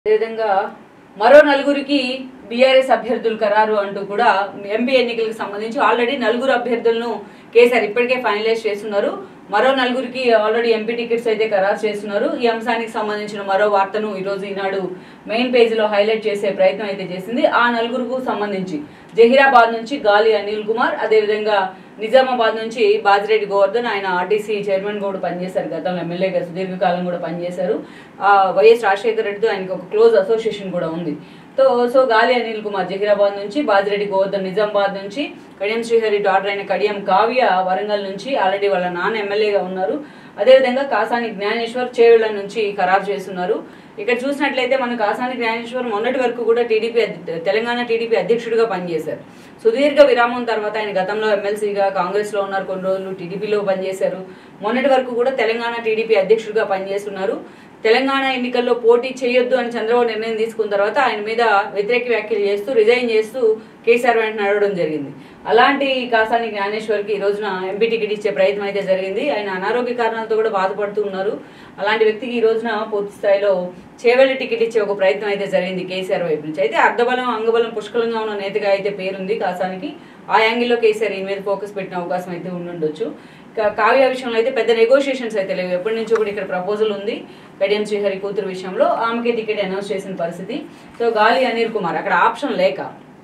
అదేవిధంగా మరో నలుగురికి బీఆర్ఎస్ అభ్యర్థులు ఖరారు అంటూ కూడా ఎంపీ ఎన్నికలకు సంబంధించి ఆల్రెడీ నలుగురు అభ్యర్థులను కేసీఆర్ ఇప్పటికే ఫైనలైజ్ చేస్తున్నారు మరో నలుగురికి ఆల్రెడీ ఎంపీ టికెట్స్ అయితే ఖరారు చేస్తున్నారు ఈ అంశానికి సంబంధించిన మరో వార్తను ఈరోజు ఈనాడు మెయిన్ పేజీలో హైలైట్ చేసే ప్రయత్నం అయితే చేసింది ఆ నలుగురుకు సంబంధించి జహీరాబాద్ నుంచి గాలి అనిల్ కుమార్ అదేవిధంగా నిజామాబాద్ నుంచి బాజిరెడ్డి గోవర్ధన్ ఆయన ఆర్టీసీ చైర్మన్ కూడా పనిచేశారు గతంలో ఎమ్మెల్యేగా సుదీర్ఘకాలం కూడా పనిచేశారు ఆ, వైఎస్ రాజశేఖర రెడ్డితో ఆయనకి ఒక క్లోజ్ అసోసియేషన్ కూడా ఉంది సో సో గాలి అనిల్ కుమార్ జహీరాబాద్ నుంచి బాజిరెడ్డి గోవర్ధన్ నిజామాబాద్ నుంచి కడియం శ్రీహరి డాక్టర్ అయిన కడియం కావ్య వరంగల్ నుంచి ఆల్రెడీ వాళ్ళ నాన్న ఎమ్మెల్యేగా ఉన్నారు అదేవిధంగా కాసాని జ్ఞానేశ్వర్ చేవెళ్ల నుంచి ఖరారు చేస్తున్నారు ఇక్కడ చూసినట్లయితే మన కాసాని జ్ఞానేశ్వర్ మొన్నటి వరకు కూడా టీడీపీ అధ్య- తెలంగాణ టీడీపీ అధ్యక్షుడిగా పనిచేశారు సుదీర్ఘ విరామం తర్వాత ఆయన గతంలో ఎమ్మెల్సీగా కాంగ్రెస్లో ఉన్నారు కొన్ని రోజులు టీడీపీలో పనిచేశారు మొన్నటి వరకు కూడా తెలంగాణ టీడీపీ అధ్యక్షుడిగా పనిచేస్తున్నారు తెలంగాణ ఎన్నికల్లో పోటీ చేయొద్దు అని చంద్రబాబు నిర్ణయం తీసుకున్న తర్వాత ఆయన మీద వ్యతిరేక వ్యాఖ్యలు చేస్తూ రిజైన్ చేస్తూ కేసీఆర్ వెంట నడవడం జరిగింది అలాంటి కాసాని జ్ఞానేశ్వర్కి ఈ రోజున ఎంపీ టికెట్ ఇచ్చే ప్రయత్నం అయితే జరిగింది ఆయన అనారోగ్య కారణాలతో కూడా బాధపడుతూ ఉన్నారు అలాంటి వ్యక్తికి ఈ రోజున పూర్తి స్థాయిలో చేవెళ్ళి టికెట్ ఇచ్చే ఒక ప్రయత్నం అయితే జరిగింది కేసీఆర్ వైపు నుంచి అయితే అర్ధబలం అంగబలం పుష్కలంగా ఉన్న నేతగా అయితే పేరుంది కాసానికి ఆ యాంగిల్లో కేసీఆర్ ఈ మీద ఫోకస్ పెట్టిన అవకాశం అయితే ఉండుండొచ్చు ఇక కావ్య విషయంలో అయితే పెద్ద నెగోషియేషన్స్ అయితే లేవు ఎప్పటి నుంచో కూడా ఇక్కడ ప్రపోజల్ ఉంది కడియం శ్రీహరి కూతురు విషయంలో ఆమెకే టికెట్ అనౌన్స్ చేసిన పరిస్థితి సో గాలి అనిల్ కుమార్ అక్కడ ఆప్షన్ లేక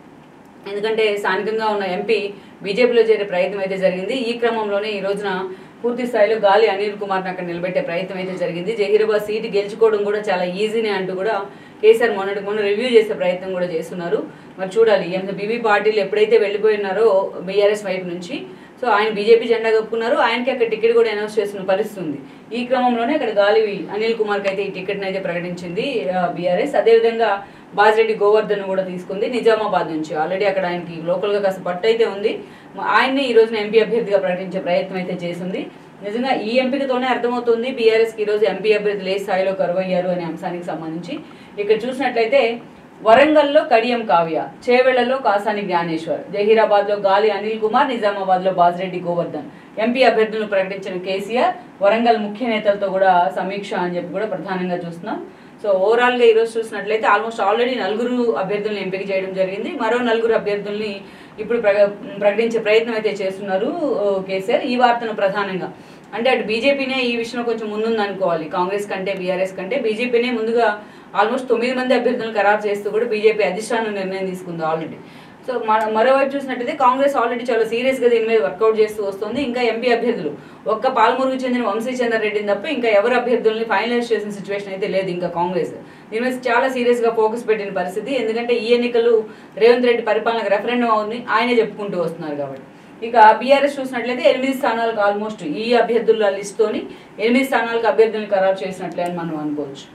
ఎందుకంటే స్థానికంగా ఉన్న ఎంపీ బీజేపీలో చేరే ప్రయత్నం అయితే జరిగింది ఈ క్రమంలోనే ఈ రోజున పూర్తి స్థాయిలో గాలి అనిల్ కుమార్ని అక్కడ నిలబెట్టే ప్రయత్నం అయితే జరిగింది జహీరాబాద్ సీటు గెలుచుకోవడం కూడా చాలా ఈజీనే అంటూ కూడా కేసీఆర్ మొన్నటి మొన్న రివ్యూ చేసే ప్రయత్నం కూడా చేస్తున్నారు మరి చూడాలి ఎంత బీబీ పార్టీలు ఎప్పుడైతే వెళ్ళిపోయినారో బీఆర్ఎస్ వైపు నుంచి సో ఆయన బీజేపీ జెండా కప్పుకున్నారు ఆయనకి అక్కడ టికెట్ కూడా అనౌన్స్ చేస్తున్న పరిస్థితి ఉంది ఈ క్రమంలోనే అక్కడ గాలి అనిల్ కుమార్కి అయితే ఈ టికెట్ని అయితే ప్రకటించింది బీఆర్ఎస్ అదేవిధంగా బాజిరెడ్డి గోవర్ధన్ కూడా తీసుకుంది నిజామాబాద్ నుంచి ఆల్రెడీ అక్కడ ఆయనకి లోకల్గా కాస్త పట్టు అయితే ఉంది మ- ఆయన్ని ఈ రోజున ఎంపీ అభ్యర్థిగా ప్రకటించే ప్రయత్నం అయితే చేసింది నిజంగా ఈ ఎంపికతోనే అర్థమవుతుంది బీఆర్ఎస్కి ఈరోజు ఎంపీ అభ్యర్థులు ఏ స్థాయిలో కరువయ్యారు అనే అంశానికి సంబంధించి ఇక్కడ చూసినట్లయితే వరంగల్లో కడియం కావ్య చేవెళ్లలో కాసాని జ్ఞానేశ్వర్ జహీరాబాద్ లో గాలి అనిల్ కుమార్ నిజామాబాద్ లో బాజిరెడ్డి గోవర్ధన్ ఎంపీ అభ్యర్థులను ప్రకటించిన కేసీఆర్ వరంగల్ ముఖ్య నేతలతో కూడా సమీక్ష అని చెప్పి కూడా ప్రధానంగా చూస్తున్నాం సో ఓవరాల్ గా ఈరోజు చూసినట్లయితే ఆల్మోస్ట్ ఆల్రెడీ నలుగురు అభ్యర్థులను ఎంపిక చేయడం జరిగింది మరో నలుగురు అభ్యర్థుల్ని ఇప్పుడు ప్రక ప్రకటించే ప్రయత్నం అయితే చేస్తున్నారు ఓ, కేసీఆర్ ఈ వార్తను ప్రధానంగా అంటే అటు బీజేపీనే ఈ విషయంలో కొంచెం ముందుంది అనుకోవాలి కాంగ్రెస్ కంటే బీఆర్ఎస్ కంటే బీజేపీనే ముందుగా ఆల్మోస్ట్ తొమ్మిది మంది అభ్యర్థులను ఖరారు చేస్తూ కూడా బీజేపీ అధిష్టానం నిర్ణయం తీసుకుంది ఆల్రెడీ సో మన మరోవైపు చూసినట్టయితే కాంగ్రెస్ ఆల్రెడీ చాలా సీరియస్ గా దీని మీద వర్కౌట్ చేస్తూ వస్తుంది ఇంకా ఎంపీ అభ్యర్థులు ఒక్క పాల్మూరుకు చెందిన వంశీ చంద్ర రెడ్డిని తప్ప ఇంకా ఎవరు అభ్యర్థుల్ని ఫైనలైజ్ చేసిన సిచ్యువేషన్ అయితే లేదు ఇంకా కాంగ్రెస్ దీని మీద చాలా సీరియస్ గా ఫోకస్ పెట్టిన పరిస్థితి ఎందుకంటే ఈ ఎన్నికలు రేవంత్ రెడ్డి పరిపాలనకు రెఫరెండం అవుతుంది ఆయనే చెప్పుకుంటూ వస్తున్నారు కాబట్టి ఇక బీఆర్ఎస్ చూసినట్లయితే ఎనిమిది స్థానాలకు ఆల్మోస్ట్ ఈ అభ్యర్థుల లిస్ట్తోని ఎనిమిది స్థానాలకు అభ్యర్థులను ఖరారు చేసినట్లే అని మనం అనుకోవచ్చు